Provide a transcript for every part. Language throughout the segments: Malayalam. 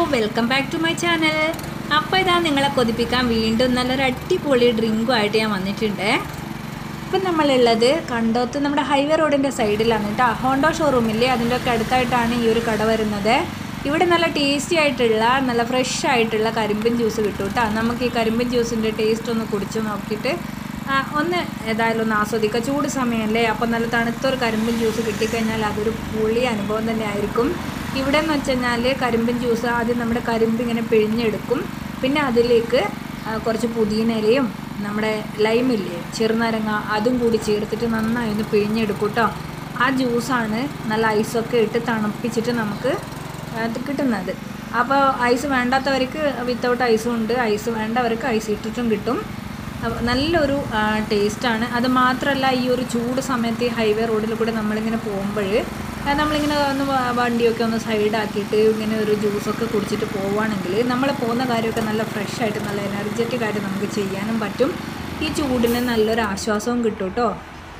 welcome back to my channel അപ്പോൾ ഇതാ നിങ്ങളെ കൊതിപ്പിക്കാൻ വീണ്ടും നല്ലൊരു അടിപൊളി ഡ്രിങ്കുമായിട്ട് ഞാൻ വന്നിട്ടുണ്ട് ഇപ്പം നമ്മളുള്ളത് കണ്ടോത്ത് നമ്മുടെ ഹൈവേ റോഡിൻ്റെ സൈഡിലാണ് കേട്ടോ ഹോണ്ടോ ഷോറൂമില്ലേ അതിൻ്റെ ഒക്കെ അടുത്തായിട്ടാണ് ഈ ഒരു കട വരുന്നത് ഇവിടെ നല്ല ടേസ്റ്റി ആയിട്ടുള്ള നല്ല ഫ്രഷ് ആയിട്ടുള്ള കരിമ്പിൻ ജ്യൂസ് കിട്ടും കേട്ടോ നമുക്ക് ഈ കരിമ്പിൻ ജ്യൂസിൻ്റെ ടേസ്റ്റ് ഒന്ന് കുടിച്ച് നോക്കിയിട്ട് ആ, ഒന്ന് ഏതായാലും ഒന്ന് ആസ്വദിക്കുക ചൂട് സമയമല്ലേ അപ്പോൾ നല്ല തണുത്തൊരു കരിമ്പിൻ ജ്യൂസ് കിട്ടിക്കഴിഞ്ഞാൽ അതൊരു പുളി അനുഭവം തന്നെ ആയിരിക്കും ഇവിടെ എന്ന് വെച്ച് കഴിഞ്ഞാൽ കരിമ്പിൻ ജ്യൂസ് ആദ്യം നമ്മുടെ കരിമ്പ് ഇങ്ങനെ പിഴിഞ്ഞെടുക്കും പിന്നെ അതിലേക്ക് ആ, കുറച്ച് പുതിനയിലയും നമ്മുടെ ലൈമില്ലേ ചെറുനാരങ്ങ അതും കൂടി ചേർത്തിട്ട് നന്നായി ഒന്ന് പിഴിഞ്ഞെടുക്കും കേട്ടോ ആ ജ്യൂസാണ് നല്ല ഐസൊക്കെ ഇട്ട് തണുപ്പിച്ചിട്ട് നമുക്ക് അത് കിട്ടുന്നത് അപ്പോൾ ഐസ് വേണ്ടാത്തവർക്ക് വിത്തൗട്ട് ഐസും ഉണ്ട് ഐസ് വേണ്ടവർക്ക് ഐസ് ഇട്ടിട്ടും കിട്ടും അപ്പോൾ നല്ലൊരു ടേസ്റ്റാണ് അത് മാത്രമല്ല ഈ ഒരു ചൂട് സമയത്ത് ഈ ഹൈവേ റോഡിൽ കൂടെ നമ്മളിങ്ങനെ പോകുമ്പോൾ നമ്മളിങ്ങനെ ഒന്ന് വ- വണ്ടിയൊക്കെ ഒന്ന് സൈഡാക്കിയിട്ട് ഇങ്ങനെ ഒരു ജ്യൂസൊക്കെ കുടിച്ചിട്ട് പോവുകയാണെങ്കിൽ നമ്മൾ പോകുന്ന കാര്യമൊക്കെ നല്ല ഫ്രഷ് ആയിട്ട് നല്ല എനർജറ്റിക് ആയിട്ട് നമുക്ക് ചെയ്യാനും പറ്റും ഈ ചൂടിന് നല്ലൊരു ആശ്വാസവും കിട്ടും കേട്ടോ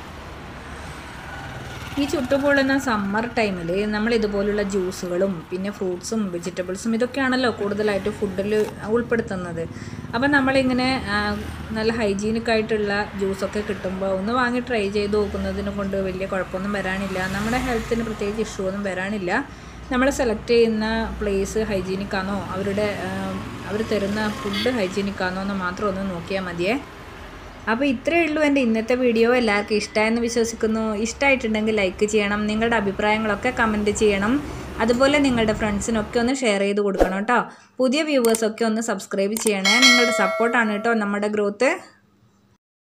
ഈ ചുട്ടുപൊള്ളുന്ന സമ്മർ ടൈമിൽ നമ്മൾ ഇതുപോലുള്ള ജ്യൂസുകളും പിന്നെ ഫ്രൂട്ട്സും വെജിറ്റബിൾസും ഇതൊക്കെയാണല്ലോ കൂടുതലായിട്ട് ഫുഡിൽ ഉൾപ്പെടുത്തുന്നത് അപ്പം നമ്മളിങ്ങനെ ആ, നല്ല ഹൈജീനിക് ആയിട്ടുള്ള ജ്യൂസൊക്കെ കിട്ടുമ്പോൾ ഒന്ന് വാങ്ങി ട്രൈ ചെയ്ത് നോക്കുന്നതിനെ കൊണ്ട് വലിയ കുഴപ്പമൊന്നും വരാനില്ല നമ്മുടെ ഹെൽത്തിന് പ്രത്യേകിച്ച് ഇഷ്യൂ ഒന്നും വരാനില്ല നമ്മൾ സെലക്ട് ചെയ്യുന്ന പ്ലേസ് ഹൈജീനിക് ആണോ അവരുടെ അവർ തരുന്ന ഫുഡ് ഹൈജീനിക് ആണോ എന്ന് മാത്രം ഒന്ന് നോക്കിയാൽ മതിയേ അപ്പോൾ ഇത്രയേ ഉള്ളൂ എൻ്റെ ഇന്നത്തെ വീഡിയോ എല്ലാവർക്കും ഇഷ്ടമായെന്ന് വിശ്വസിക്കുന്നു ഇഷ്ടമായിട്ടുണ്ടെങ്കിൽ ലൈക്ക് ചെയ്യണം നിങ്ങളുടെ അഭിപ്രായങ്ങളൊക്കെ കമൻറ്റ് ചെയ്യണം അതുപോലെ നിങ്ങളുടെ ഫ്രണ്ട്സിനൊക്കെ ഒന്ന് ഷെയർ ചെയ്ത് കൊടുക്കണം കേട്ടോ പുതിയ വ്യൂവേഴ്സൊക്കെ ഒന്ന് സബ്സ്ക്രൈബ് ചെയ്യണേ നിങ്ങളുടെ സപ്പോർട്ടാണ് കേട്ടോ നമ്മുടെ ഗ്രോത്ത്